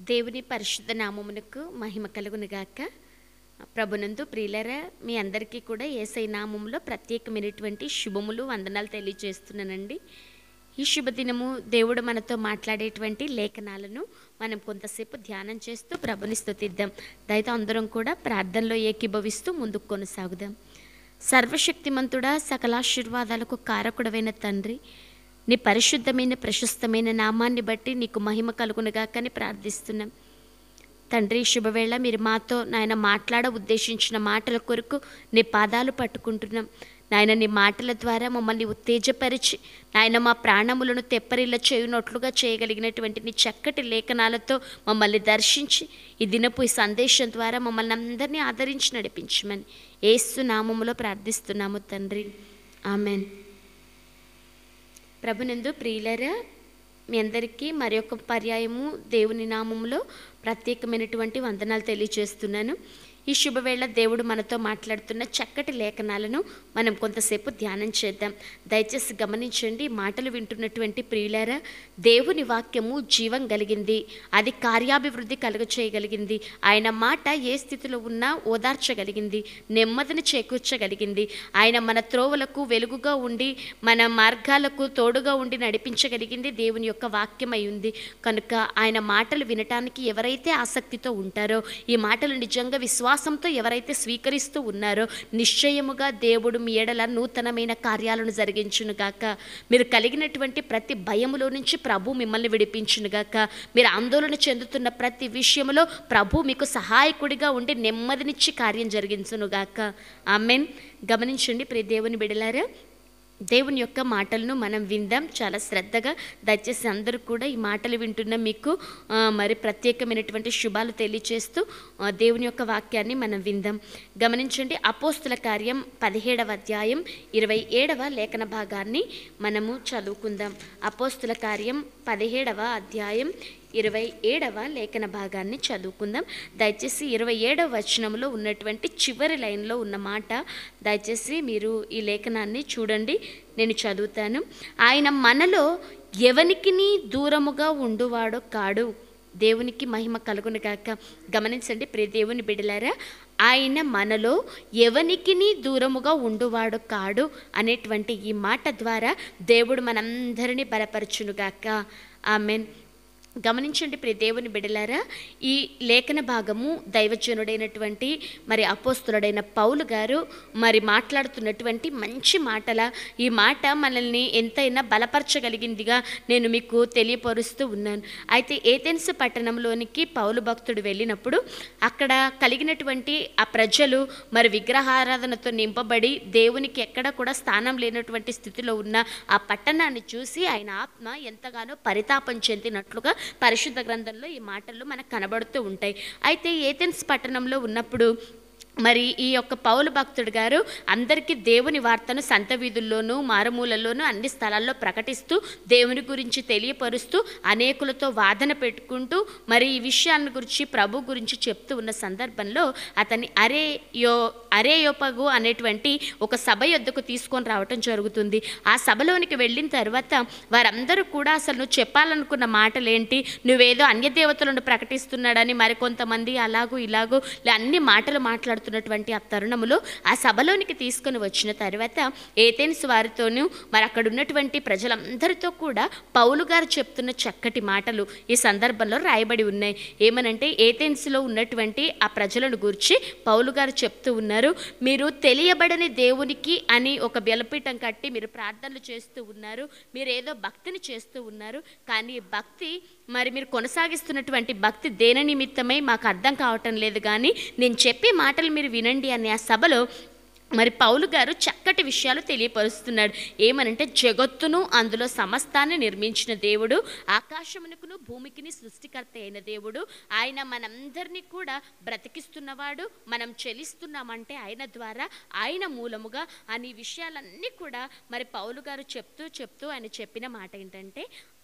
దేవుని పరిశుద్ధ నామమునకు మహిమ కలుగునుగాక ప్రభునందు ప్రియులరా మీ అందరికీ కూడా ఏసై నామములో ప్రత్యేకమైనటువంటి శుభములు వందనాలు తెలియజేస్తున్నానండి ఈ శుభదినము దేవుడు మనతో మాట్లాడేటువంటి లేఖనాలను మనం కొంతసేపు ధ్యానం చేస్తూ ప్రభుని స్తుతిద్దాం దయతో అందరం కూడా ప్రార్థనలో ఏకీభవిస్తూ ముందుకు కొనసాగుదాం సర్వశక్తిమంతుడా సకలాశీర్వాదాలకు కారకుడవైన తండ్రి నీ పరిశుద్ధమైన ప్రశస్తమైన నామాన్ని బట్టి నీకు మహిమ కలుగునుగాకని ప్రార్థిస్తున్నాం తండ్రి శుభవేళ మీరు మాతో నాయన మాట్లాడ ఉద్దేశించిన మాటల కొరకు నీ పాదాలు పట్టుకుంటున్నాం నాయన నీ మాటల ద్వారా మమ్మల్ని ఉత్తేజపరిచి నాయన మా ప్రాణములను తెప్పరిల్ల చేయునట్లుగా చేయగలిగినటువంటి నీ చక్కటి లేఖనాలతో మమ్మల్ని దర్శించి ఈ దినపు ఈ సందేశం ద్వారా మమ్మల్ని అందరినీ ఆదరించి నడిపించమని ఏసు నామములో ప్రార్థిస్తున్నాము తండ్రి ఆమెన్ ప్రభునందు ప్రియులరా మీ అందరికీ మరి ఒక పర్యాయము దేవుని నామములో ప్రత్యేకమైనటువంటి వందనాలు తెలియజేస్తున్నాను ఈ శుభవేళ దేవుడు మనతో మాట్లాడుతున్న చక్కటి లేఖనాలను మనం కొంతసేపు ధ్యానం చేద్దాం దయచేసి గమనించండి ఈ మాటలు వింటున్నటువంటి ప్రియులారా దేవుని వాక్యము జీవం కలిగింది అది కార్యాభివృద్ధి కలుగ చేయగలిగింది ఆయన మాట ఏ స్థితిలో ఉన్నా ఓదార్చగలిగింది నెమ్మదిని చేకూర్చగలిగింది ఆయన మన త్రోవలకు వెలుగుగా ఉండి మన మార్గాలకు తోడుగా ఉండి నడిపించగలిగింది దేవుని యొక్క వాక్యం అయి ఉంది కనుక ఆయన మాటలు వినటానికి ఎవరైతే ఆసక్తితో ఉంటారో ఈ మాటలు నిజంగా విశ్వాసంతో ఎవరైతే స్వీకరిస్తూ ఉన్నారో నిశ్చయముగా దేవుడు మీ ఎడల నూతనమైన కార్యాలను జరిగించునుగాక మీరు కలిగినటువంటి ప్రతి భయములో నుంచి ప్రభు మిమ్మల్ని విడిపించునుగాక మీరు ఆందోళన చెందుతున్న ప్రతి విషయంలో ప్రభు మీకు సహాయకుడిగా ఉండి నెమ్మదినిచ్చి కార్యం జరిగించునుగాక ఆమెన్ గమనించండి ప్రియ దేవుని బిడలారా దేవుని యొక్క మాటలను మనం విందాం చాలా శ్రద్ధగా దయచేసి అందరూ కూడా ఈ మాటలు వింటున్న మీకు ఆ, మరి ప్రత్యేకమైనటువంటి శుభాలు తెలియచేస్తూ ఆ, దేవుని యొక్క వాక్యాన్ని మనం విందాం గమనించండి అపోస్తుల కార్యం పదిహేడవ అధ్యాయం ఇరవై ఏడవ లేఖన భాగాన్ని మనము చదువుకుందాం అపోస్తుల కార్యం పదిహేడవ అధ్యాయం ఇరవై ఏడవ లేఖన భాగాన్ని చదువుకుందాం దయచేసి ఇరవై ఏడవ వచనంలో ఉన్నటువంటి చివరి లైన్లో ఉన్న మాట దయచేసి మీరు ఈ లేఖనాన్ని చూడండి నేను చదువుతాను ఆయన మనలో ఎవనికిని దూరముగా ఉండువాడో కాడు దేవునికి మహిమ కలుగును కాక గమనించండి ప్రియ దేవుని బిడలారా ఆయన మనలో ఎవనికిని దూరముగా ఉండువాడు కాడు అనేటువంటి ఈ మాట ద్వారా దేవుడు మనందరినీ బలపరచునుగాక ఆమెన్ గమనించండి ప్రియ దేవుని బిడలారా ఈ లేఖన భాగము దైవజనుడైనటువంటి మరి అపోస్తులుడైన పౌలు గారు మరి మాట్లాడుతున్నటువంటి మంచి మాటల ఈ మాట మనల్ని ఎంతైనా బలపరచగలిగిందిగా నేను మీకు తెలియపరుస్తూ ఉన్నాను అయితే ఏథెన్స్ పట్టణంలోనికి పౌలు భక్తుడు వెళ్ళినప్పుడు అక్కడ కలిగినటువంటి ఆ ప్రజలు మరి విగ్రహారాధనతో నింపబడి దేవునికి ఎక్కడ కూడా స్థానం లేనటువంటి స్థితిలో ఉన్న ఆ పట్టణాన్ని చూసి ఆయన ఆత్మ ఎంతగానో పరితాపం చెందినట్లుగా పరిశుద్ధ గ్రంథంలో ఈ మాటలు మనకు కనబడుతూ ఉంటాయి అయితే ఏథెన్స్ పట్టణంలో ఉన్నప్పుడు మరి ఈ యొక్క పౌలు భక్తుడు గారు అందరికీ దేవుని వార్తను సంత వీధుల్లోనూ మారుమూలల్లోనూ అన్ని స్థలాల్లో ప్రకటిస్తూ దేవుని గురించి తెలియపరుస్తూ అనేకులతో వాదన పెట్టుకుంటూ మరి ఈ విషయాలను గురించి ప్రభు గురించి చెప్తూ ఉన్న సందర్భంలో అతన్ని అరే యో అరేయోపగు అనేటువంటి ఒక సభ యొద్దకు తీసుకొని రావటం జరుగుతుంది ఆ సభలోనికి వెళ్ళిన తర్వాత వారందరూ కూడా అసలు నువ్వు చెప్పాలనుకున్న మాటలేంటి నువ్వేదో అన్య దేవతలను ప్రకటిస్తున్నాడని మరికొంతమంది అలాగూ ఇలాగూ ఇలా అన్ని మాటలు మాట్లాడుతున్నటువంటి ఆ తరుణములో ఆ సభలోనికి తీసుకొని వచ్చిన తర్వాత ఏథెన్స్ వారితోనూ మరి అక్కడ ఉన్నటువంటి ప్రజలందరితో కూడా పౌలు గారు చెప్తున్న చక్కటి మాటలు ఈ సందర్భంలో రాయబడి ఉన్నాయి ఏమనంటే ఏథెన్స్లో ఉన్నటువంటి ఆ ప్రజలను గురించి పౌలు గారు చెప్తూ ఉన్నారు మీరు తెలియబడని దేవునికి అని ఒక బెలపీఠం కట్టి మీరు ప్రార్థనలు చేస్తూ ఉన్నారు మీరు ఏదో భక్తిని చేస్తూ ఉన్నారు కానీ ఈ భక్తి మరి మీరు కొనసాగిస్తున్నటువంటి భక్తి దేని నిమిత్తమై మాకు అర్థం కావటం లేదు కానీ నేను చెప్పే మాటలు మీరు వినండి అనే ఆ సభలో మరి పౌలు గారు చక్కటి విషయాలు తెలియపరుస్తున్నాడు ఏమనంటే జగత్తును అందులో సమస్తాన్ని నిర్మించిన దేవుడు ఆకాశమునకును భూమికిని సృష్టికర్త అయిన దేవుడు ఆయన మనందరినీ కూడా బ్రతికిస్తున్నవాడు మనం చెలిస్తున్నామంటే ఆయన ద్వారా ఆయన మూలముగా అని విషయాలన్నీ కూడా మరి పౌలు గారు చెప్తూ చెప్తూ ఆయన చెప్పిన మాట ఏంటంటే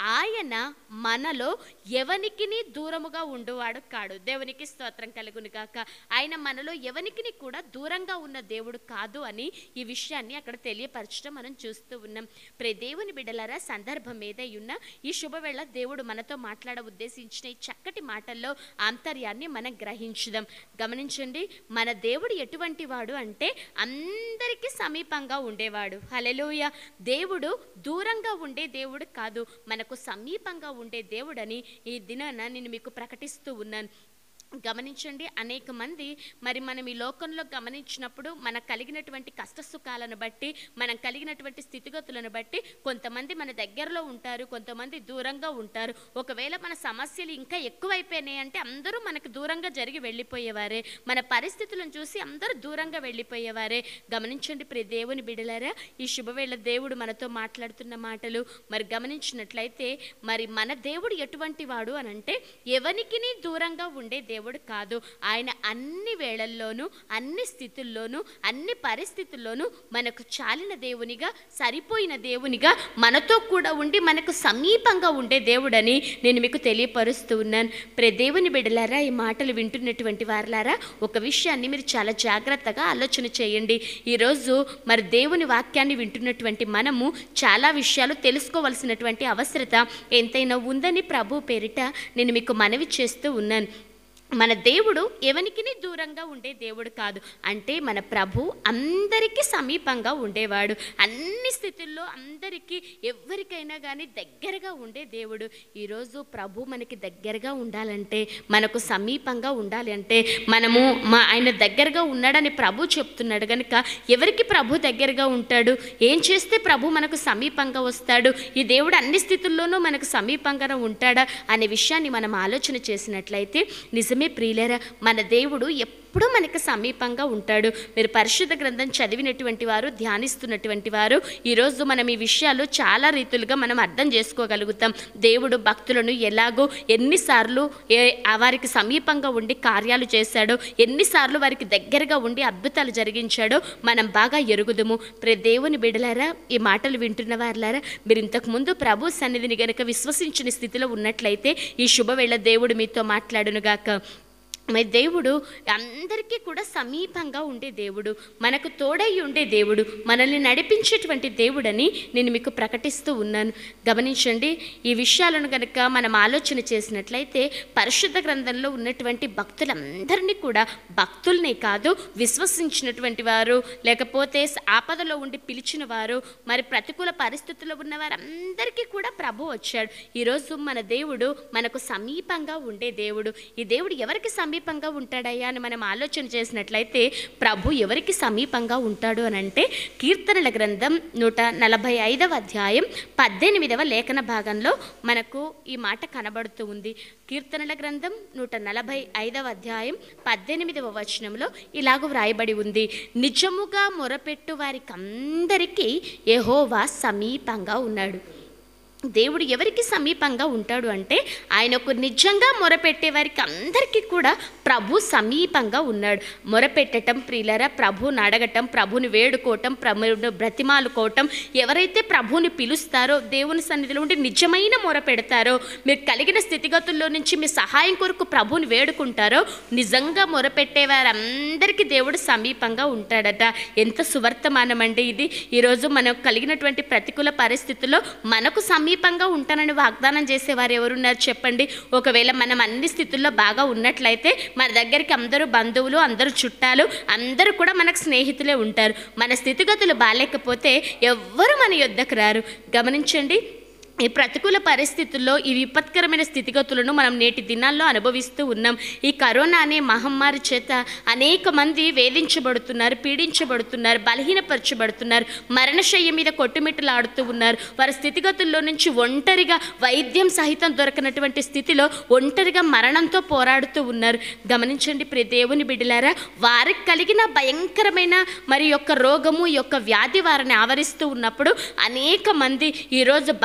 ఆయన మనలో ఎవనికిని దూరముగా ఉండువాడు కాడు దేవునికి స్తోత్రం కలుగును గాక ఆయన మనలో ఎవనికిని కూడా దూరంగా ఉన్న దేవుడు కాదు అని ఈ విషయాన్ని అక్కడ తెలియపరచడం మనం చూస్తూ ఉన్నాం ప్రే దేవుని బిడ్డలారా సందర్భం ఏదై ఉన్నా ఈ శుభవేళ దేవుడు మనతో మాట్లాడ ఉద్దేశించిన ఈ చక్కటి మాటల్లో ఆంతర్యాన్ని మనం గ్రహించుదాం గమనించండి మన దేవుడు ఎటువంటి వాడు అంటే అందరికీ సమీపంగా ఉండేవాడు హలెలూయ దేవుడు దూరంగా ఉండే దేవుడు కాదు మనకు సమీపంగా ఉండే దేవుడని ఈ దినాన నేను మీకు ప్రకటిస్తూ ఉన్నాను గమనించండి అనేక మంది మరి మనం ఈ లోకంలో గమనించినప్పుడు మనకు కలిగినటువంటి కష్ట సుఖాలను బట్టి మనం కలిగినటువంటి స్థితిగతులను బట్టి కొంతమంది మన దగ్గరలో ఉంటారు కొంతమంది దూరంగా ఉంటారు ఒకవేళ మన సమస్యలు ఇంకా ఎక్కువైపోయినాయి అంటే అందరూ మనకు దూరంగా జరిగి వెళ్ళిపోయేవారే మన పరిస్థితులను చూసి అందరూ దూరంగా వెళ్ళిపోయేవారే గమనించండి ప్రియ దేవుని బిడలారా ఈ శుభవేళ దేవుడు మనతో మాట్లాడుతున్న మాటలు మరి గమనించినట్లయితే మరి మన దేవుడు ఎటువంటి వాడు అని అంటే ఎవనికిని దూరంగా ఉండే దేవుడు కాదు ఆయన అన్ని వేళల్లోనూ అన్ని స్థితుల్లోనూ అన్ని పరిస్థితుల్లోనూ మనకు చాలిన దేవునిగా సరిపోయిన దేవునిగా మనతో కూడా ఉండి మనకు సమీపంగా ఉండే దేవుడని నేను మీకు తెలియపరుస్తూ ఉన్నాను ప్రే దేవుని బిడలారా ఈ మాటలు వింటున్నటువంటి వారలారా ఒక విషయాన్ని మీరు చాలా జాగ్రత్తగా ఆలోచన చేయండి ఈరోజు మరి దేవుని వాక్యాన్ని వింటున్నటువంటి మనము చాలా విషయాలు తెలుసుకోవలసినటువంటి అవసరత ఎంతైనా ఉందని ప్రభు పేరిట నేను మీకు మనవి చేస్తూ ఉన్నాను మన దేవుడు ఎవనికిని దూరంగా ఉండే దేవుడు కాదు అంటే మన ప్రభు అందరికీ సమీపంగా ఉండేవాడు అన్ని స్థితుల్లో అందరికీ ఎవరికైనా కానీ దగ్గరగా ఉండే దేవుడు ఈరోజు ప్రభు మనకి దగ్గరగా ఉండాలంటే మనకు సమీపంగా ఉండాలి అంటే మనము మా ఆయన దగ్గరగా ఉన్నాడని ప్రభు చెప్తున్నాడు కనుక ఎవరికి ప్రభు దగ్గరగా ఉంటాడు ఏం చేస్తే ప్రభు మనకు సమీపంగా వస్తాడు ఈ దేవుడు అన్ని స్థితుల్లోనూ మనకు సమీపంగా ఉంటాడా అనే విషయాన్ని మనం ఆలోచన చేసినట్లయితే నిజమే ప్రియులేరా మన దేవుడు ఎప్పుడూ మనకు సమీపంగా ఉంటాడు మీరు పరిశుద్ధ గ్రంథం చదివినటువంటి వారు ధ్యానిస్తున్నటువంటి వారు ఈరోజు మనం ఈ విషయాలు చాలా రీతులుగా మనం అర్థం చేసుకోగలుగుతాం దేవుడు భక్తులను ఎలాగో ఎన్నిసార్లు ఏ ఆ వారికి సమీపంగా ఉండి కార్యాలు చేశాడో ఎన్నిసార్లు వారికి దగ్గరగా ఉండి అద్భుతాలు జరిగించాడో మనం బాగా ఎరుగుదుము ప్రే దేవుని బిడలారా ఈ మాటలు వింటున్న వారులారా మీరు ఇంతకుముందు ప్రభు సన్నిధిని గనక విశ్వసించిన స్థితిలో ఉన్నట్లయితే ఈ శుభవేళ దేవుడు మీతో మాట్లాడునుగాక మరి దేవుడు అందరికీ కూడా సమీపంగా ఉండే దేవుడు మనకు తోడై ఉండే దేవుడు మనల్ని నడిపించేటువంటి దేవుడని నేను మీకు ప్రకటిస్తూ ఉన్నాను గమనించండి ఈ విషయాలను కనుక మనం ఆలోచన చేసినట్లయితే పరిశుద్ధ గ్రంథంలో ఉన్నటువంటి భక్తులందరినీ కూడా భక్తుల్నే కాదు విశ్వసించినటువంటి వారు లేకపోతే ఆపదలో ఉండి పిలిచిన వారు మరి ప్రతికూల పరిస్థితుల్లో ఉన్న వారందరికీ కూడా ప్రభు వచ్చాడు ఈరోజు మన దేవుడు మనకు సమీపంగా ఉండే దేవుడు ఈ దేవుడు ఎవరికి సమీపంగా ఉంటాడయ్యా అని మనం ఆలోచన చేసినట్లయితే ప్రభు ఎవరికి సమీపంగా ఉంటాడు అని అంటే కీర్తనల గ్రంథం నూట నలభై ఐదవ అధ్యాయం పద్దెనిమిదవ లేఖన భాగంలో మనకు ఈ మాట కనబడుతూ ఉంది కీర్తనల గ్రంథం నూట నలభై ఐదవ అధ్యాయం పద్దెనిమిదవ వచనంలో ఇలాగ వ్రాయబడి ఉంది నిజముగా మొరపెట్టు వారికి అందరికీ యెహోవా సమీపంగా ఉన్నాడు దేవుడు ఎవరికి సమీపంగా ఉంటాడు అంటే ఆయనకు నిజంగా మొరపెట్టే వారికి అందరికీ కూడా ప్రభు సమీపంగా ఉన్నాడు మొరపెట్టటం ప్రియులరా ప్రభుని అడగటం ప్రభుని వేడుకోవటం ప్రభుని బ్రతిమాలుకోవటం ఎవరైతే ప్రభుని పిలుస్తారో దేవుని సన్నిధిలో ఉండి నిజమైన మొర పెడతారో మీరు కలిగిన స్థితిగతుల్లో నుంచి మీ సహాయం కొరకు ప్రభుని వేడుకుంటారో నిజంగా మొరపెట్టే వారందరికీ దేవుడు సమీపంగా ఉంటాడట ఎంత సువర్తమానం అండి ఇది ఈరోజు మనం కలిగినటువంటి ప్రతికూల పరిస్థితుల్లో మనకు సమీపంగా ఉంటానని వాగ్దానం చేసేవారు ఎవరున్నారు చెప్పండి ఒకవేళ మనం అన్ని స్థితుల్లో బాగా ఉన్నట్లయితే మన దగ్గరికి అందరూ బంధువులు అందరూ చుట్టాలు అందరూ కూడా మనకు స్నేహితులే ఉంటారు మన స్థితిగతులు బాగాలేకపోతే ఎవ్వరు మన యొద్దకు రారు గమనించండి ఈ ప్రతికూల పరిస్థితుల్లో ఈ విపత్కరమైన స్థితిగతులను మనం నేటి దినాల్లో అనుభవిస్తూ ఉన్నాం ఈ కరోనా అనే మహమ్మారి చేత అనేక మంది వేధించబడుతున్నారు పీడించబడుతున్నారు బలహీనపరచబడుతున్నారు మరణశయ్య మీద కొట్టుమిట్టలాడుతూ ఉన్నారు వారి స్థితిగతుల్లో నుంచి ఒంటరిగా వైద్యం సహితం దొరకనటువంటి స్థితిలో ఒంటరిగా మరణంతో పోరాడుతూ ఉన్నారు గమనించండి ప్రియ దేవుని బిడ్డలారా వారికి కలిగిన భయంకరమైన మరి యొక్క రోగము ఈ యొక్క వ్యాధి వారిని ఆవరిస్తూ ఉన్నప్పుడు అనేక మంది ఈరోజు బాగా ప్రే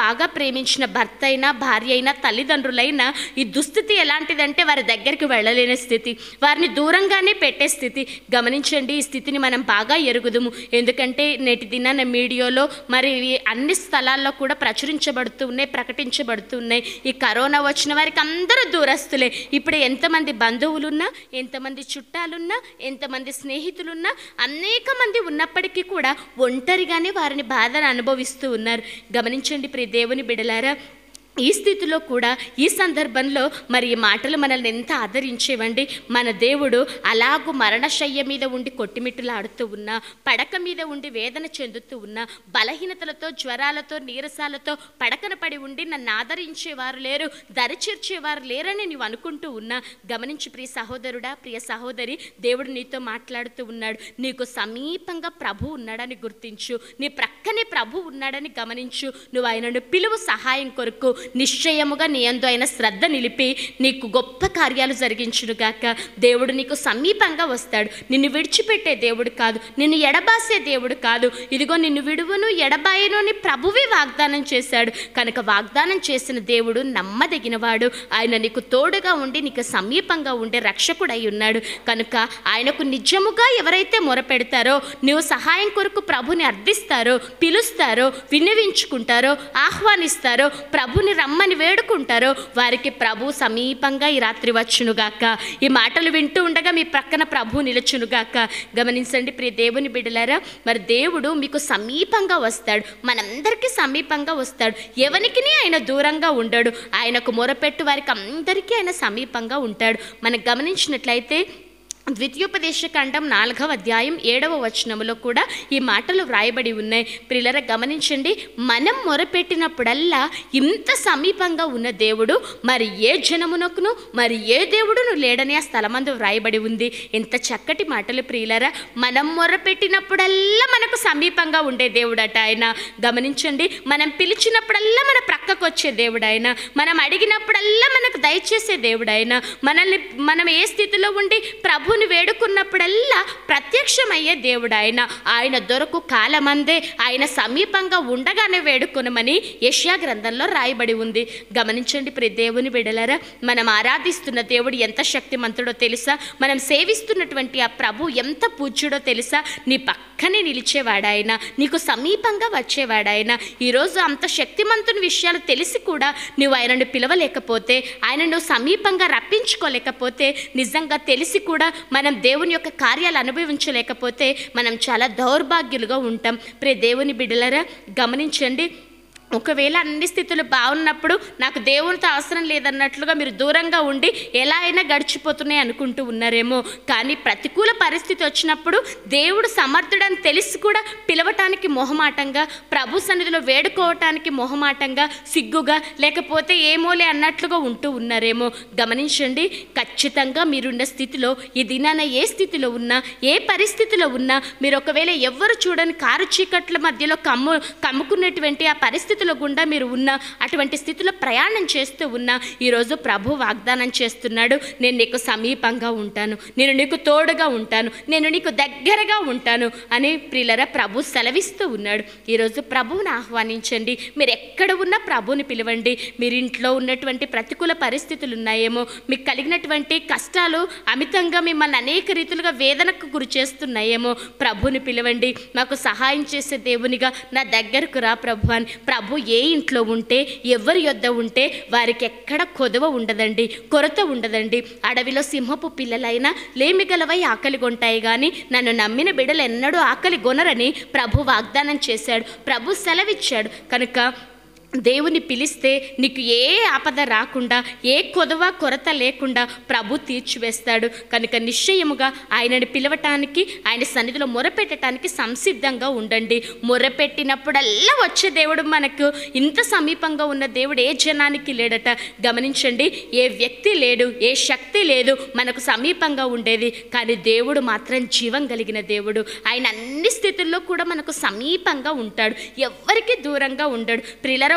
ప్రేమించిన భర్త అయినా భార్య అయినా తల్లిదండ్రులైనా ఈ దుస్థితి ఎలాంటిదంటే వారి దగ్గరికి వెళ్ళలేని స్థితి వారిని దూరంగానే పెట్టే స్థితి గమనించండి ఈ స్థితిని మనం బాగా ఎరుగుదుము ఎందుకంటే నేటి దినాన మీడియాలో మరి ఇవి అన్ని స్థలాల్లో కూడా ప్రచురించబడుతూ ఉన్నాయి ప్రకటించబడుతూ ఉన్నాయి ఈ కరోనా వచ్చిన వారికి అందరూ దూరస్తులే ఇప్పుడు ఎంతమంది బంధువులున్నా ఎంతమంది చుట్టాలున్నా ఎంతమంది స్నేహితులున్నా అనేక మంది ఉన్నప్పటికీ కూడా ఒంటరిగానే వారిని బాధను అనుభవిస్తూ ఉన్నారు గమనించండి ప్రియ దేవుని బిడలారా ఈ స్థితిలో కూడా ఈ సందర్భంలో మరి ఈ మాటలు మనల్ని ఎంత ఆదరించేవండి మన దేవుడు అలాగూ మరణశయ్య మీద ఉండి కొట్టిమిట్టులాడుతూ ఉన్నా పడక మీద ఉండి వేదన చెందుతూ ఉన్నా బలహీనతలతో జ్వరాలతో నీరసాలతో పడకన పడి ఉండి నన్ను ఆదరించేవారు లేరు దరిచేర్చేవారు లేరని నీవు అనుకుంటూ ఉన్నా గమనించి ప్రియ సహోదరుడా ప్రియ సహోదరి దేవుడు నీతో మాట్లాడుతూ ఉన్నాడు నీకు సమీపంగా ప్రభు ఉన్నాడని గుర్తించు నీ ప్రక్కనే ప్రభు ఉన్నాడని గమనించు నువ్వు ఆయనను పిలువు సహాయం కొరకు నిశ్చయముగా నీ యందు ఆయన శ్రద్ధ నిలిపి నీకు గొప్ప కార్యాలు జరిగించునుగాక దేవుడు నీకు సమీపంగా వస్తాడు నిన్ను విడిచిపెట్టే దేవుడు కాదు నిన్ను ఎడబాసే దేవుడు కాదు ఇదిగో నిన్ను విడువను ఎడబాయను అని ప్రభువే వాగ్దానం చేశాడు కనుక వాగ్దానం చేసిన దేవుడు నమ్మదగినవాడు ఆయన నీకు తోడుగా ఉండి నీకు సమీపంగా ఉండే రక్షకుడై ఉన్నాడు కనుక ఆయనకు నిజముగా ఎవరైతే మొరపెడతారో నువ్వు సహాయం కొరకు ప్రభుని అర్థిస్తారో పిలుస్తారో విన్నవించుకుంటారో ఆహ్వానిస్తారో ప్రభుని రమ్మని వేడుకుంటారో వారికి ప్రభు సమీపంగా ఈ రాత్రి వచ్చునుగాక ఈ మాటలు వింటూ ఉండగా మీ ప్రక్కన ప్రభు నిలుచునుగాక గమనించండి ప్రియ దేవుని బిడ్డలారా మరి దేవుడు మీకు సమీపంగా వస్తాడు మనందరికీ సమీపంగా వస్తాడు ఎవరికి ఆయన దూరంగా ఉండడు ఆయనకు మొరపెట్టు వారికి అందరికీ ఆయన సమీపంగా ఉంటాడు మనం గమనించినట్లయితే ద్వితీయోపదేశ ఖండం నాలుగవ అధ్యాయం ఏడవ వచనములో కూడా ఈ మాటలు వ్రాయబడి ఉన్నాయి ప్రిల్లర గమనించండి మనం మొరపెట్టినప్పుడల్లా ఇంత సమీపంగా ఉన్న దేవుడు మరి ఏ జనమునకును మరి ఏ దేవుడును లేడని ఆ స్థలమందు వ్రాయబడి ఉంది ఎంత చక్కటి మాటలు ప్రియులరా మనం మొరపెట్టినప్పుడల్లా మనకు సమీపంగా ఉండే దేవుడట ఆయన గమనించండి మనం పిలిచినప్పుడల్లా మన ప్రక్కకు వచ్చే దేవుడు ఆయన మనం అడిగినప్పుడల్లా మనకు దయచేసే దేవుడు ఆయన మనల్ని మనం ఏ స్థితిలో ఉండి ప్రభుని వేడుకున్నప్పుడల్లా ప్రత్యక్షమయ్యే దేవుడు ఆయన ఆయన దొరకు కాలమందే ఆయన సమీపంగా ఉండగానే వేడుకొనమని యష్యా గ్రంథంలో రాయబడి ఉంది గమనించండి ప్రియ దేవుని బిడలరా మనం ఆరాధిస్తున్న దేవుడు ఎంత శక్తిమంతుడో తెలుసా మనం సేవిస్తున్నటువంటి ఆ ప్రభు ఎంత పూజ్యుడో తెలుసా నీ పక్కనే నిలిచేవాడాయన నీకు సమీపంగా వచ్చేవాడాయన ఈరోజు అంత శక్తిమంతుని విషయాలు తెలిసి కూడా నువ్వు ఆయనను పిలవలేకపోతే ఆయనను సమీపంగా రప్పించుకోలేకపోతే నిజంగా తెలిసి కూడా మనం దేవుని యొక్క కార్యాలు అనుభవించలేకపోతే మనం చాలా దౌర్భాగ్యులుగా ఉంటాం ప్రే దేవుని బిడ్డలరా గమనించండి ఒకవేళ అన్ని స్థితులు బాగున్నప్పుడు నాకు దేవునితో అవసరం లేదన్నట్లుగా మీరు దూరంగా ఉండి ఎలా అయినా గడిచిపోతున్నాయి అనుకుంటూ ఉన్నారేమో కానీ ప్రతికూల పరిస్థితి వచ్చినప్పుడు దేవుడు సమర్థుడని తెలిసి కూడా పిలవటానికి మొహమాటంగా ప్రభు సన్నిధిలో వేడుకోవటానికి మొహమాటంగా సిగ్గుగా లేకపోతే ఏమోలే అన్నట్లుగా ఉంటూ ఉన్నారేమో గమనించండి ఖచ్చితంగా మీరున్న స్థితిలో ఈ దినాన ఏ స్థితిలో ఉన్నా ఏ పరిస్థితిలో ఉన్నా మీరు ఒకవేళ ఎవ్వరు చూడని కారు చీకట్ల మధ్యలో కమ్ము కమ్ముకున్నటువంటి ఆ పరిస్థితుల గుండా మీరు ఉన్న అటువంటి స్థితిలో ప్రయాణం చేస్తూ ఉన్నా ఈరోజు ప్రభు వాగ్దానం చేస్తున్నాడు నేను నీకు సమీపంగా ఉంటాను నేను నీకు తోడుగా ఉంటాను నేను నీకు దగ్గరగా ఉంటాను అని ప్రియులరా ప్రభు సెలవిస్తూ ఉన్నాడు ఈరోజు ప్రభువుని ఆహ్వానించండి మీరు ఎక్కడ ఉన్నా ప్రభువుని పిలవండి మీరు ఇంట్లో ఉన్నటువంటి ప్రతికూల పరిస్థితులు ఉన్నాయేమో మీకు కలిగినటువంటి కష్టాలు అమితంగా మిమ్మల్ని అనేక రీతులుగా వేదనకు గురి చేస్తున్నాయేమో ప్రభుని పిలవండి మాకు సహాయం చేసే దేవునిగా నా దగ్గరకు రా ప్రభు అని ప్రభు ఏ ఇంట్లో ఉంటే ఎవరి యొద్ద ఉంటే వారికి ఎక్కడ కొదవ ఉండదండి కొరత ఉండదండి అడవిలో సింహపు పిల్లలైనా లేమిగలవై ఆకలి కొంటాయి కానీ నన్ను నమ్మిన బిడ్డలు ఎన్నడూ ఆకలి గొనరని ప్రభు వాగ్దానం చేశాడు ప్రభు సెలవిచ్చాడు కనుక దేవుని పిలిస్తే నీకు ఏ ఆపద రాకుండా ఏ కొదవ కొరత లేకుండా ప్రభు తీర్చివేస్తాడు కనుక నిశ్చయముగా ఆయనని పిలవటానికి ఆయన సన్నిధిలో మొరపెట్టడానికి సంసిద్ధంగా ఉండండి మొరపెట్టినప్పుడల్లా వచ్చే దేవుడు మనకు ఇంత సమీపంగా ఉన్న దేవుడు ఏ జనానికి లేడట గమనించండి ఏ వ్యక్తి లేడు ఏ శక్తి లేదు మనకు సమీపంగా ఉండేది కానీ దేవుడు మాత్రం జీవం కలిగిన దేవుడు ఆయన అన్ని స్థితుల్లో కూడా మనకు సమీపంగా ఉంటాడు ఎవ్వరికి దూరంగా ఉండడు ప్రిలర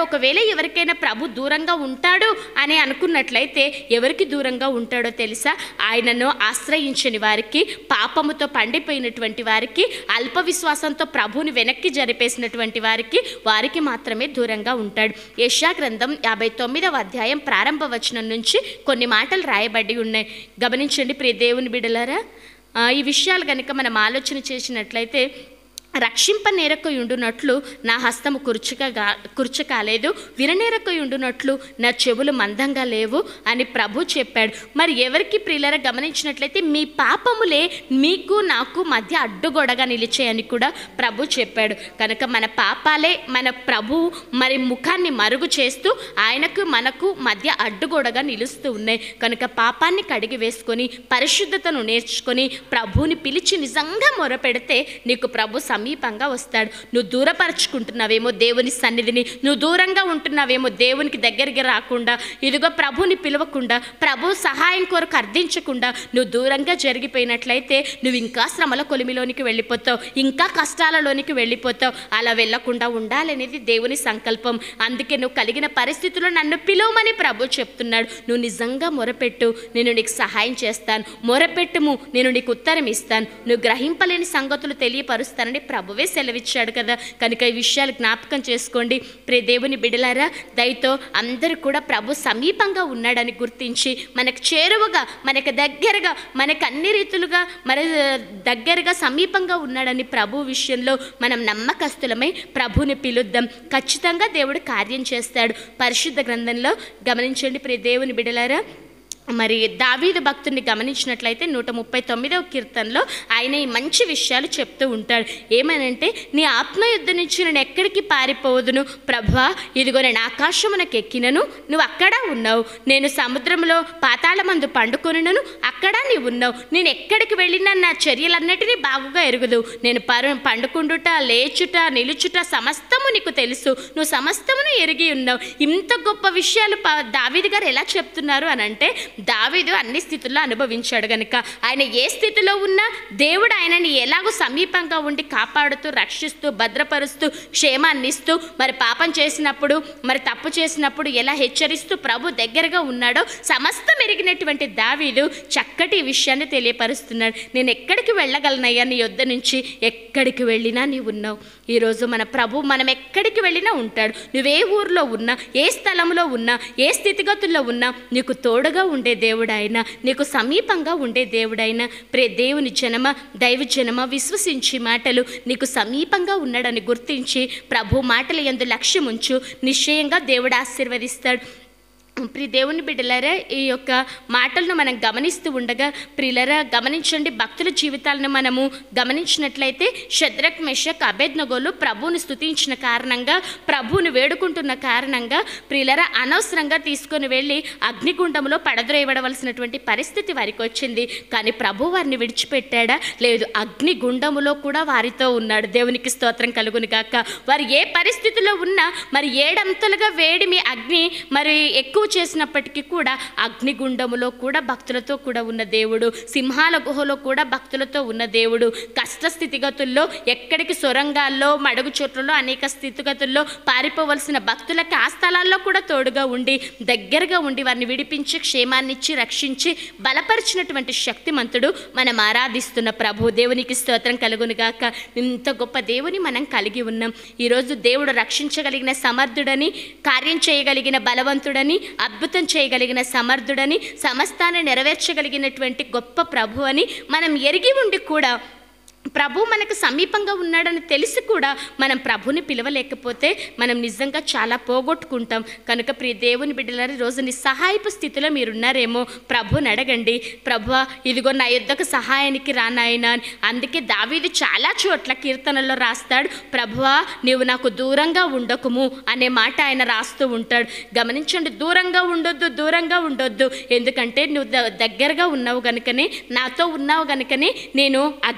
ఒకవేళ ఎవరికైనా ప్రభు దూరంగా ఉంటాడు అని అనుకున్నట్లయితే ఎవరికి దూరంగా ఉంటాడో తెలుసా ఆయనను ఆశ్రయించని వారికి పాపముతో పండిపోయినటువంటి వారికి అల్ప విశ్వాసంతో ప్రభువుని వెనక్కి జరిపేసినటువంటి వారికి వారికి మాత్రమే దూరంగా ఉంటాడు యశా గ్రంథం యాభై తొమ్మిదవ అధ్యాయం ప్రారంభ వచనం నుంచి కొన్ని మాటలు రాయబడి ఉన్నాయి గమనించండి ప్రియ దేవుని బిడలారా ఆ, ఈ విషయాలు కనుక మనం ఆలోచన చేసినట్లయితే రక్షింప నేరకు ఉండునట్లు నా హస్తము కుర్చగా కుర్చ కాలేదు విననేరకు ఉండునట్లు నా చెవులు మందంగా లేవు అని ప్రభు చెప్పాడు మరి ఎవరికి ప్రియులర గమనించినట్లయితే మీ పాపములే మీకు నాకు మధ్య అడ్డుగొడగా నిలిచాయని కూడా ప్రభు చెప్పాడు కనుక మన పాపాలే మన ప్రభు మరి ముఖాన్ని మరుగు చేస్తూ ఆయనకు మనకు మధ్య అడ్డుగోడగా నిలుస్తూ ఉన్నాయి కనుక పాపాన్ని కడిగి వేసుకొని పరిశుద్ధతను నేర్చుకొని ప్రభువుని పిలిచి నిజంగా మొరపెడితే నీకు ప్రభు సమీపంగా వస్తాడు నువ్వు దూరపరచుకుంటున్నావేమో దేవుని సన్నిధిని నువ్వు దూరంగా ఉంటున్నావేమో దేవునికి దగ్గరికి రాకుండా ఇదిగో ప్రభుని పిలవకుండా ప్రభు సహాయం కొరకు అర్థించకుండా నువ్వు దూరంగా జరిగిపోయినట్లయితే నువ్వు ఇంకా శ్రమల కొలిమిలోనికి వెళ్ళిపోతావు ఇంకా కష్టాలలోనికి వెళ్ళిపోతావు అలా వెళ్ళకుండా ఉండాలనేది దేవుని సంకల్పం అందుకే నువ్వు కలిగిన పరిస్థితుల్లో నన్ను పిలవమని ప్రభు చెప్తున్నాడు నువ్వు నిజంగా మొరపెట్టు నేను నీకు సహాయం చేస్తాను మొరపెట్టుము నేను నీకు ఉత్తరం ఇస్తాను నువ్వు గ్రహింపలేని సంగతులు తెలియపరుస్తానని ప్రభువే సెలవిచ్చాడు కదా కనుక ఈ విషయాలు జ్ఞాపకం చేసుకోండి ప్రే దేవుని బిడలారా దయతో అందరూ కూడా ప్రభు సమీపంగా ఉన్నాడని గుర్తించి మనకు చేరువగా మనకు దగ్గరగా మనకు అన్ని రీతులుగా మన దగ్గరగా సమీపంగా ఉన్నాడని ప్రభు విషయంలో మనం నమ్మకస్తులమై ప్రభుని పిలుద్దాం ఖచ్చితంగా దేవుడు కార్యం చేస్తాడు పరిశుద్ధ గ్రంథంలో గమనించండి ప్రియ దేవుని బిడలారా మరి దావీదు భక్తుని గమనించినట్లయితే నూట ముప్పై తొమ్మిదవ కీర్తనలో ఆయన ఈ మంచి విషయాలు చెప్తూ ఉంటాడు ఏమనంటే నీ ఆత్మయుద్ధ నుంచి నేను ఎక్కడికి పారిపోవదును ప్రభా ఇదిగో నేను ఆకాశమునకు ఎక్కినను నువ్వు అక్కడ ఉన్నావు నేను సముద్రంలో పాతాళమందు పండుకొనినను అక్కడ నీవు ఉన్నావు నేను ఎక్కడికి వెళ్ళినా నా చర్యలన్నిటినీ బాగుగా ఎరుగుదు నేను పరు పండుకుండుట లేచుట నిలుచుట సమస్తము నీకు తెలుసు నువ్వు సమస్తమును ఎరిగి ఉన్నావు ఇంత గొప్ప విషయాలు ప- దావీదు గారు ఎలా చెప్తున్నారు అని అంటే దావీదు అన్ని స్థితుల్లో అనుభవించాడు గనుక ఆయన ఏ స్థితిలో ఉన్నా దేవుడు ఆయనని ఎలాగో సమీపంగా ఉండి కాపాడుతూ రక్షిస్తూ భద్రపరుస్తూ క్షేమాన్ని ఇస్తూ మరి పాపం చేసినప్పుడు మరి తప్పు చేసినప్పుడు ఎలా హెచ్చరిస్తూ ప్రభు దగ్గరగా ఉన్నాడో సమస్తం ఎరిగినటువంటి దావీదు చక్కటి ఈ విషయాన్ని తెలియపరుస్తున్నాడు నేను ఎక్కడికి వెళ్ళగలనయ్యా నీ యొద్ద నుంచి ఎక్కడికి వెళ్ళినా నీవు ఉన్నావు ఈరోజు మన ప్రభు మనం ఎక్కడికి వెళ్ళినా ఉంటాడు నువ్వే ఊర్లో ఉన్నా ఏ స్థలంలో ఉన్నా ఏ స్థితిగతుల్లో ఉన్నా నీకు తోడుగా ఉండే దేవుడైనా నీకు సమీపంగా ఉండే దేవుడైనా ప్రే దేవుని జనమ దైవ జనమ విశ్వసించి మాటలు నీకు సమీపంగా ఉన్నాడని గుర్తించి ప్రభు మాటల యందు లక్ష్యం ఉంచు నిశ్చయంగా దేవుడు ఆశీర్వదిస్తాడు ప్రి దేవుని బిడ్డలారా ఈ యొక్క మాటలను మనం గమనిస్తూ ఉండగా ప్రియులరా గమనించండి భక్తుల జీవితాలను మనము గమనించినట్లయితే శద్రక్ మెషక్ అభేద్నగోలు ప్రభువుని స్తుతించిన కారణంగా ప్రభువుని వేడుకుంటున్న కారణంగా ప్రియులరా అనవసరంగా తీసుకొని వెళ్ళి అగ్నిగుండంలో పడద్రోయబడవలసినటువంటి పరిస్థితి వారికి వచ్చింది కానీ ప్రభు వారిని విడిచిపెట్టాడా లేదు అగ్నిగుండములో కూడా వారితో ఉన్నాడు దేవునికి స్తోత్రం కలుగును గాక వారు ఏ పరిస్థితిలో ఉన్నా మరి ఏడంతలుగా వేడిమి అగ్ని మరి ఎక్కువ చేసినప్పటికీ కూడా అగ్నిగుండములో కూడా భక్తులతో కూడా ఉన్న దేవుడు సింహాల గుహలో కూడా భక్తులతో ఉన్న దేవుడు కష్ట స్థితిగతుల్లో ఎక్కడికి సొరంగాల్లో మడుగు చోట్లలో అనేక స్థితిగతుల్లో పారిపోవలసిన భక్తులకి ఆ స్థలాల్లో కూడా తోడుగా ఉండి దగ్గరగా ఉండి వారిని విడిపించి క్షేమాన్నిచ్చి రక్షించి బలపరిచినటువంటి శక్తిమంతుడు మనం ఆరాధిస్తున్న ప్రభు దేవునికి స్తోత్రం కలుగును గాక ఇంత గొప్ప దేవుని మనం కలిగి ఉన్నాం ఈరోజు దేవుడు రక్షించగలిగిన సమర్థుడని కార్యం చేయగలిగిన బలవంతుడని అద్భుతం చేయగలిగిన సమర్థుడని సమస్తాన్ని నెరవేర్చగలిగినటువంటి గొప్ప ప్రభు అని మనం ఎరిగి ఉండి కూడా ప్రభు మనకు సమీపంగా ఉన్నాడని తెలిసి కూడా మనం ప్రభుని పిలవలేకపోతే మనం నిజంగా చాలా పోగొట్టుకుంటాం కనుక ప్రియ దేవుని బిడ్డలారి రోజు నిస్సహాయపు స్థితిలో మీరున్నారేమో ప్రభుని అడగండి ప్రభు ఇదిగో నా యుద్ధకు సహాయానికి రానాయన అని అందుకే దావీదు చాలా చోట్ల కీర్తనల్లో రాస్తాడు ప్రభువా నీవు నాకు దూరంగా ఉండకుము అనే మాట ఆయన రాస్తూ ఉంటాడు గమనించండి దూరంగా ఉండొద్దు దూరంగా ఉండొద్దు ఎందుకంటే నువ్వు ద- దగ్గరగా ఉన్నావు గనుకనే నాతో ఉన్నావు గనుకనే నేను అగ్ని ఏ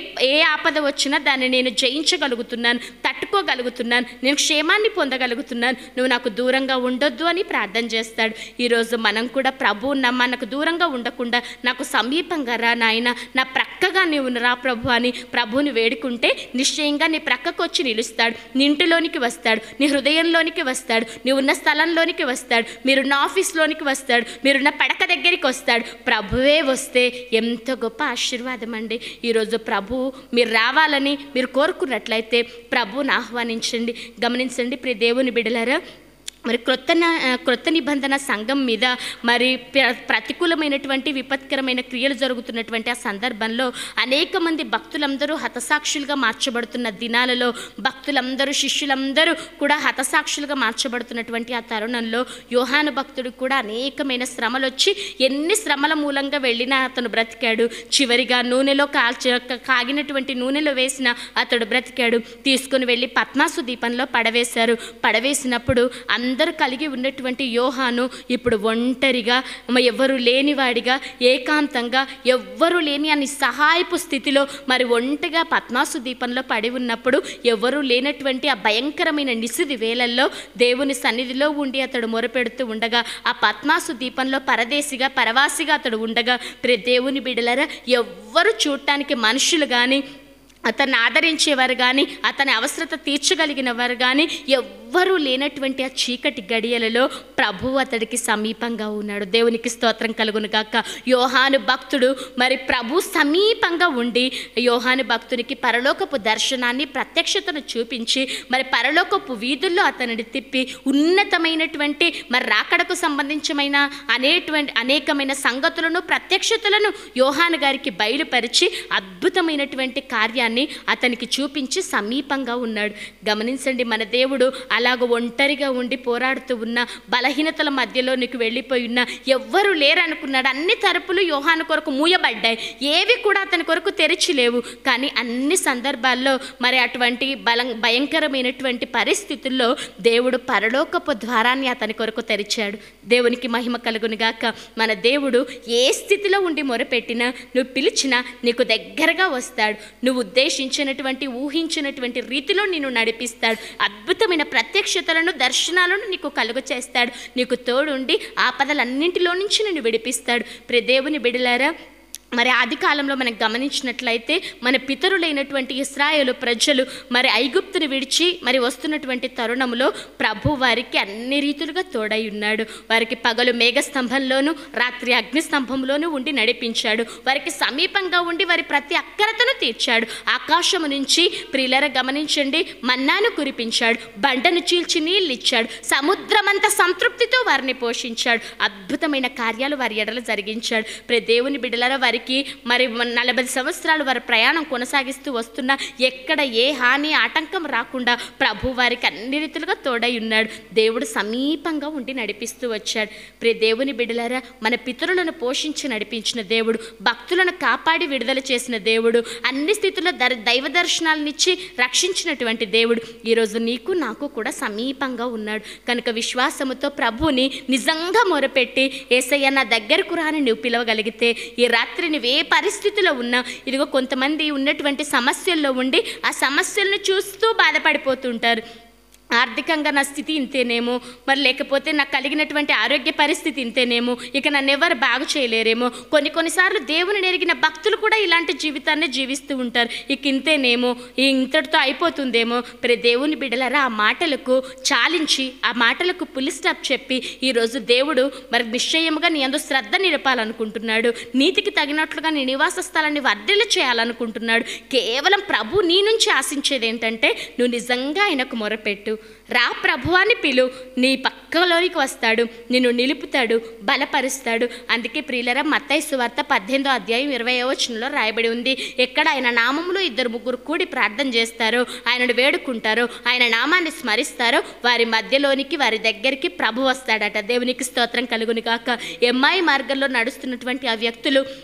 ఏ ఆపద వచ్చినా దాన్ని నేను జయించగలుగుతున్నాను తట్టుకోగలుగుతున్నాను నేను క్షేమాన్ని పొందగలుగుతున్నాను నువ్వు నాకు దూరంగా ఉండొద్దు అని ప్రార్థన చేస్తాడు ఈరోజు మనం కూడా ప్రభు నా మనకు దూరంగా ఉండకుండా నాకు సమీపంగా రా నాయన నా ప్రక్కగా నీవు రా ప్రభు అని ప్రభువుని వేడుకుంటే నిశ్చయంగా నీ ప్రక్కకు వచ్చి నిలుస్తాడు నీ ఇంటిలోనికి వస్తాడు నీ హృదయంలోనికి వస్తాడు నీ ఉన్న స్థలంలోనికి వస్తాడు మీరున్న ఆఫీస్లోనికి వస్తాడు మీరున్న పడక దగ్గరికి వస్తాడు ప్రభువే వస్తే ఎంతో గొప్ప ఆశీర్వాదం అండి ఈరోజు ప్రభు మీరు రావాలని మీరు కోరుకున్నట్లయితే ప్రభువుని ఆహ్వానించండి గమనించండి ప్రియ దేవుని బిడలారా మరి క్రొత్త న- ఆ, క్రొత్త నిబంధన సంఘం మీద మరి ప్ర- ప్రతికూలమైనటువంటి విపత్కరమైన క్రియలు జరుగుతున్నటువంటి ఆ సందర్భంలో అనేక మంది భక్తులందరూ హతసాక్షులుగా మార్చబడుతున్న దినాలలో భక్తులందరూ శిష్యులందరూ కూడా హతసాక్షులుగా మార్చబడుతున్నటువంటి ఆ తరుణంలో యోహాను భక్తుడు కూడా అనేకమైన శ్రమలు వచ్చి ఎన్ని శ్రమల మూలంగా వెళ్ళినా అతను బ్రతికాడు చివరిగా నూనెలో కాల్చి కాగినటువంటి నూనెలో వేసిన అతడు బ్రతికాడు తీసుకుని వెళ్ళి పద్మాసు దీపంలో పడవేశారు పడవేసినప్పుడు అందరూ కలిగి ఉన్నటువంటి యోహాను ఇప్పుడు ఒంటరిగా మ- ఎవ్వరు లేనివాడిగా ఏకాంతంగా ఎవ్వరు లేని అని సహాయపు స్థితిలో మరి ఒంటరిగా పద్మాసు దీపంలో పడి ఉన్నప్పుడు ఎవరు లేనటువంటి ఆ భయంకరమైన నిసిది వేళల్లో దేవుని సన్నిధిలో ఉండి అతడు మొరపెడుతూ ఉండగా ఆ పద్మాసు దీపంలో పరదేశిగా పరవాసిగా అతడు ఉండగా ప్రే దేవుని బిడలరా ఎవ్వరు చూడటానికి మనుషులు కానీ అతన్ని ఆదరించేవారు కానీ అతని అవసరత తీర్చగలిగిన వారు కానీ ఎవ్వరూ లేనటువంటి ఆ చీకటి గడియలలో ప్రభు అతడికి సమీపంగా ఉన్నాడు దేవునికి స్తోత్రం కలుగును గాక యోహాను భక్తుడు మరి ప్రభు సమీపంగా ఉండి యోహాను భక్తునికి పరలోకపు దర్శనాన్ని ప్రత్యక్షతను చూపించి మరి పరలోకపు వీధుల్లో అతనిని తిప్పి ఉన్నతమైనటువంటి మరి రాకడకు సంబంధించమైన అనేటువంటి అనేకమైన సంగతులను ప్రత్యక్షతలను యోహాను గారికి బయలుపరిచి అద్భుతమైనటువంటి కార్యాన్ని అతనికి చూపించి సమీపంగా ఉన్నాడు గమనించండి మన దేవుడు అలాగ ఒంటరిగా ఉండి పోరాడుతూ ఉన్న బలహీనతల మధ్యలో నీకు వెళ్ళిపోయి ఉన్న ఎవ్వరు లేరనుకున్నాడు అన్ని తరపులు యోహాను కొరకు మూయబడ్డాయి ఏవి కూడా అతని కొరకు తెరిచి లేవు కానీ అన్ని సందర్భాల్లో మరి అటువంటి బలం భయంకరమైనటువంటి పరిస్థితుల్లో దేవుడు పరలోకపు ద్వారాన్ని అతని కొరకు తెరిచాడు దేవునికి మహిమ కలుగును గాక మన దేవుడు ఏ స్థితిలో ఉండి మొరపెట్టినా నువ్వు పిలిచినా నీకు దగ్గరగా వస్తాడు నువ్వు ఉద్దేశించినటువంటి ఊహించినటువంటి రీతిలో నిన్ను నడిపిస్తాడు అద్భుతమైన ప్రత్యక్షతలను దర్శనాలను నీకు కలుగు చేస్తాడు నీకు తోడుండి ఆపదలన్నింటిలో నుంచి నిన్ను విడిపిస్తాడు ప్రియ దేవుని బిడలారా మరి ఆది కాలంలో మనం గమనించినట్లయితే మన పితరులైనటువంటి ఇస్రాయేలు ప్రజలు మరి ఐగుప్తుని విడిచి మరి వస్తున్నటువంటి తరుణంలో ప్రభు వారికి అన్ని రీతులుగా తోడై ఉన్నాడు వారికి పగలు మేఘస్తంభంలోను రాత్రి అగ్నిస్తంభంలోనూ ఉండి నడిపించాడు వారికి సమీపంగా ఉండి వారి ప్రతి అక్కరతను తీర్చాడు ఆకాశము నుంచి ప్రియులర గమనించండి మన్నాను కురిపించాడు బండను చీల్చి నీళ్ళు ఇచ్చాడు సముద్రమంత సంతృప్తితో వారిని పోషించాడు అద్భుతమైన కార్యాలు వారి ఎడల జరిగించాడు ప్రే దేవుని బిడ్డలారా వారికి మరి నలభై సంవత్సరాలు వారి ప్రయాణం కొనసాగిస్తూ వస్తున్నా ఎక్కడ ఏ హాని ఆటంకం రాకుండా ప్రభు వారికి అన్ని రీతులుగా తోడై ఉన్నాడు దేవుడు సమీపంగా ఉండి నడిపిస్తూ వచ్చాడు ప్రే దేవుని బిడ్డలారా మన పితరులను పోషించి నడిపించిన దేవుడు భక్తులను కాపాడి విడుదల చేసిన దేవుడు అన్ని స్థితుల్లో దర్ దైవ దర్శనాలనిచ్చి రక్షించినటువంటి దేవుడు ఈరోజు నీకు నాకు కూడా సమీపంగా ఉన్నాడు కనుక విశ్వాసముతో ప్రభుని నిజంగా మొరపెట్టి ఏసయ్య నా దగ్గరకు రాని నువ్వు పిలవగలిగితే ఈ రాత్రి నువ్వు ఏ పరిస్థితిలో ఉన్నా ఇదిగో కొంతమంది ఉన్నటువంటి సమస్యల్లో ఉండి ఆ సమస్యలను చూస్తూ బాధపడిపోతుంటారు ఆర్థికంగా నా స్థితి ఇంతేనేమో మరి లేకపోతే నాకు కలిగినటువంటి ఆరోగ్య పరిస్థితి ఇంతేనేమో ఇక నన్ను ఎవరు బాగు చేయలేరేమో కొన్ని కొన్నిసార్లు దేవుని నెరిగిన భక్తులు కూడా ఇలాంటి జీవితాన్ని జీవిస్తూ ఉంటారు ఇక ఇంతేనేమో ఈ ఇంతటితో అయిపోతుందేమో మరి దేవుని బిడ్డలారా ఆ మాటలకు చాలించి ఆ మాటలకు పులి స్టాప్ చెప్పి ఈరోజు దేవుడు మరి నిశ్చయముగా నీ అందు శ్రద్ధ నిలపాలనుకుంటున్నాడు నీతికి తగినట్లుగా నీ నివాస స్థలాన్ని వర్ధిల్ల చేయాలనుకుంటున్నాడు కేవలం ప్రభు నీ నుంచి ఆశించేది ఏంటంటే నువ్వు నిజంగా ఆయనకు మొరపెట్టు రా ప్రభు అని పిలు నీ పక్కలోనికి వస్తాడు నిన్ను నిలుపుతాడు బలపరుస్తాడు అందుకే ప్రియులరా మత్తయి సువార్త పద్దెనిమిదో అధ్యాయం ఇరవై వచనంలో రాయబడి ఉంది ఎక్కడ ఆయన నామంలో ఇద్దరు ముగ్గురు కూడి ప్రార్థన చేస్తారో ఆయనను వేడుకుంటారో ఆయన నామాన్ని స్మరిస్తారో వారి మధ్యలోనికి వారి దగ్గరికి ప్రభు వస్తాడట దేవునికి స్తోత్రం కలుగుని కాక ఎమ్మాయి మార్గంలో నడుస్తున్నటువంటి ఆ వ్యక్తులు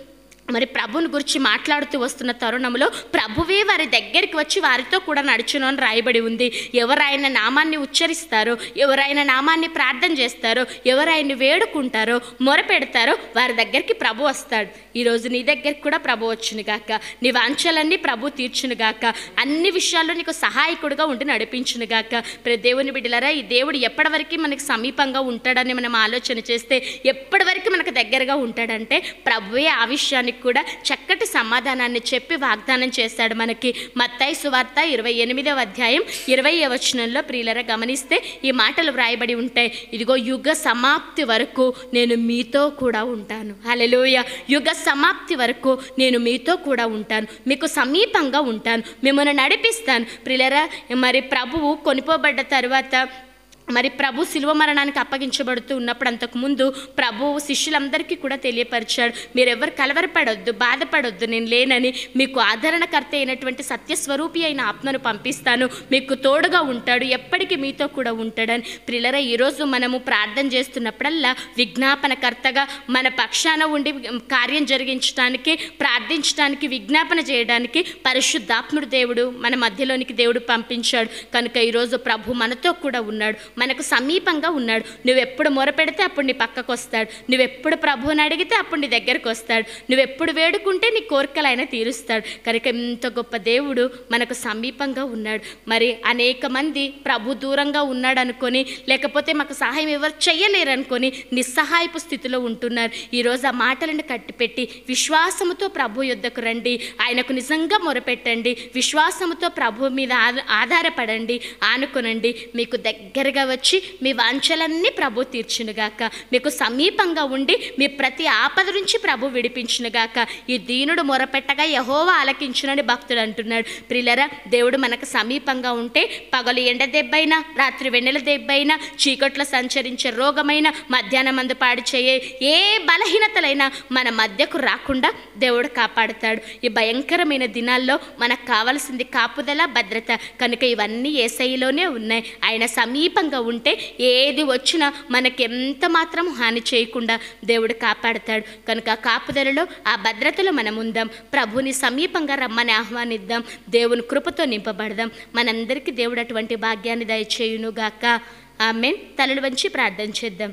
మరి ప్రభుని గురించి మాట్లాడుతూ వస్తున్న తరుణంలో ప్రభువే వారి దగ్గరికి వచ్చి వారితో కూడా నడుచును అని రాయబడి ఉంది ఎవరైనా నామాన్ని ఉచ్చరిస్తారో ఎవరైనా నామాన్ని ప్రార్థన చేస్తారో ఎవరైనా వేడుకుంటారో మొరపెడతారో వారి దగ్గరికి ప్రభు వస్తాడు ఈరోజు నీ దగ్గరికి కూడా ప్రభు వచ్చును గాక నీ వాంఛలన్నీ ప్రభు తీర్చును గాక అన్ని విషయాల్లో నీకు సహాయకుడుగా ఉండి నడిపించును గాక ప్రతి దేవుని బిడ్డలారా ఈ దేవుడు ఎప్పటి వరకు మనకి సమీపంగా ఉంటాడని మనం ఆలోచన చేస్తే ఎప్పటి వరకు మనకు దగ్గరగా ఉంటాడంటే ప్రభువే ఆ విషయానికి కూడా చక్కటి సమాధానాన్ని చెప్పి వాగ్దానం చేశాడు మనకి మత్తాయి సువార్త ఇరవై ఎనిమిదవ అధ్యాయం ఇరవై వచనంలో ప్రియులరా గమనిస్తే ఈ మాటలు వ్రాయబడి ఉంటాయి ఇదిగో యుగ సమాప్తి వరకు నేను మీతో కూడా ఉంటాను హల్లెలూయ యుగ సమాప్తి వరకు నేను మీతో కూడా ఉంటాను మీకు సమీపంగా ఉంటాను మిమ్మల్ని నడిపిస్తాను ప్రియులరా మరి ప్రభువు కొనిపోబడ్డ తర్వాత మరి ప్రభు శిలువ మరణానికి అప్పగించబడుతూ ఉన్నప్పుడు అంతకుముందు ప్రభు శిష్యులందరికీ కూడా తెలియపరిచాడు మీరెవరు కలవరపడొద్దు బాధపడొద్దు నేను లేనని మీకు ఆదరణకర్త అయినటువంటి సత్యస్వరూపి అయిన ఆత్మను పంపిస్తాను మీకు తోడుగా ఉంటాడు ఎప్పటికీ మీతో కూడా ఉంటాడని ప్రిలర ఈరోజు మనము ప్రార్థన చేస్తున్నప్పుడల్లా విజ్ఞాపనకర్తగా మన పక్షాన ఉండి కార్యం జరిగించడానికి ప్రార్థించడానికి విజ్ఞాపన చేయడానికి పరిశుద్ధాత్ముడు దేవుడు మన మధ్యలోనికి దేవుడు పంపించాడు కనుక ఈరోజు ప్రభు మనతో కూడా ఉన్నాడు మనకు సమీపంగా ఉన్నాడు నువ్వెప్పుడు మొరపెడితే అప్పుడు నీ పక్కకు వస్తాడు నువ్వెప్పుడు ప్రభువుని అడిగితే అప్పుడు నీ దగ్గరకు వస్తాడు నువ్వెప్పుడు వేడుకుంటే నీ కోరికలు ఆయన తీరుస్తాడు కనుక ఇంత గొప్ప దేవుడు మనకు సమీపంగా ఉన్నాడు మరి అనేక మంది ప్రభు దూరంగా ఉన్నాడు అనుకొని లేకపోతే మాకు సహాయం ఎవరు చెయ్యలేరు అనుకొని నిస్సహాయపు స్థితిలో ఉంటున్నారు ఈరోజు ఆ మాటలను కట్టిపెట్టి విశ్వాసముతో ప్రభు యుద్ధకు రండి ఆయనకు నిజంగా మొరపెట్టండి విశ్వాసముతో ప్రభు మీద ఆ- ఆధారపడండి ఆనుకొనండి మీకు దగ్గరగా వచ్చి మీ వాంఛలన్నీ ప్రభు తీర్చునుగాక మీకు సమీపంగా ఉండి మీ ప్రతి ఆపద నుంచి ప్రభు విడిపించునుగాక ఈ దీనుడు మొరపెట్టగా యహోవా ఆలకించునని భక్తుడు అంటున్నాడు ప్రిలరా దేవుడు మనకు సమీపంగా ఉంటే పగలు ఎండ దెబ్బైనా రాత్రి వెన్నెల దెబ్బైనా చీకట్లో సంచరించే రోగమైన మధ్యాహ్నం మందు పాడు చేయే ఏ బలహీనతలైనా మన మధ్యకు రాకుండా దేవుడు కాపాడుతాడు ఈ భయంకరమైన దినాల్లో మనకు కావలసింది కాపుదల భద్రత కనుక ఇవన్నీ ఏసైలోనే ఉన్నాయి ఆయన సమీపంగా ఉంటే ఏది వచ్చినా మనకి ఎంత మాత్రం హాని చేయకుండా దేవుడు కాపాడుతాడు కనుక ఆ కాపుదలలో ఆ భద్రతలో మనం ఉందాం ప్రభుని సమీపంగా రమ్మని ఆహ్వానిద్దాం దేవుని కృపతో నింపబడదాం మనందరికీ దేవుడు అటువంటి భాగ్యాన్ని దయచేయునుగాక ఆమె తలలు వంచి ప్రార్థన చేద్దాం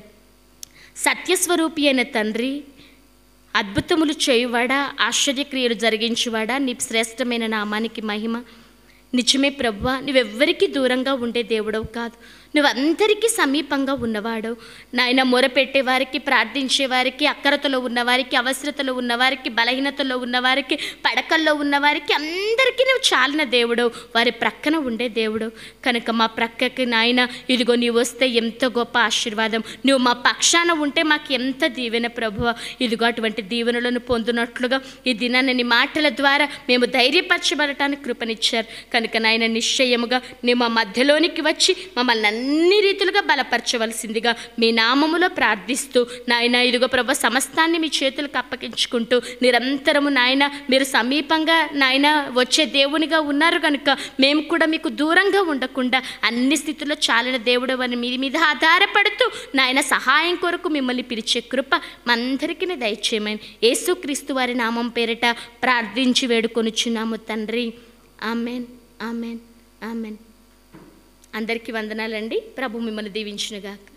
సత్యస్వరూపి అయిన తండ్రి అద్భుతములు చేయువాడా ఆశ్చర్యక్రియలు జరిగించువాడా నీ శ్రేష్టమైన నామానికి మహిమ నిజమే ప్రభువా నువ్వెవ్వరికీ దూరంగా ఉండే దేవుడవు కాదు నువ్వందరికీ సమీపంగా ఉన్నవాడు నాయన మొరపెట్టే వారికి ప్రార్థించే వారికి అక్కరతలో ఉన్నవారికి అవసరతలో ఉన్నవారికి బలహీనతలో ఉన్నవారికి పడకల్లో ఉన్నవారికి అందరికీ నువ్వు చాలిన దేవుడు వారి ప్రక్కన ఉండే దేవుడు కనుక మా ప్రక్కకి నాయన ఇదిగో నీవు వస్తే ఎంతో గొప్ప ఆశీర్వాదం నువ్వు మా పక్షాన ఉంటే మాకు ఎంత దీవెన ప్రభువ ఇదిగో అటువంటి దీవెనలను పొందునట్లుగా ఈ దినాన్ని నీ మాటల ద్వారా మేము ధైర్యపరచబడటానికి కృపనిచ్చారు కనుక నాయన నిశ్చయముగా నీ మా మధ్యలోనికి వచ్చి మమ్మల్ని అన్ని రీతులుగా బలపరచవలసిందిగా మీ నామములో ప్రార్థిస్తూ నాయన ఇదిగో ప్రభు సమస్తాన్ని మీ చేతులకు అప్పగించుకుంటూ నిరంతరము నాయన మీరు సమీపంగా నాయన వచ్చే దేవునిగా ఉన్నారు కనుక మేము కూడా మీకు దూరంగా ఉండకుండా అన్ని స్థితుల్లో చాలిన దేవుడు అని మీ మీద ఆధారపడుతూ నాయన సహాయం కొరకు మిమ్మల్ని పిలిచే కృప మందరికీ దయచేయమని యేసుక్రీస్తు వారి నామం పేరిట ప్రార్థించి వేడుకొనుచున్నాము తండ్రి ఆమెన్ ఆమెన్ ఆమెన్ అందరికీ వందనాలండి ప్రభు మిమ్మల్ని దీవించునుగాక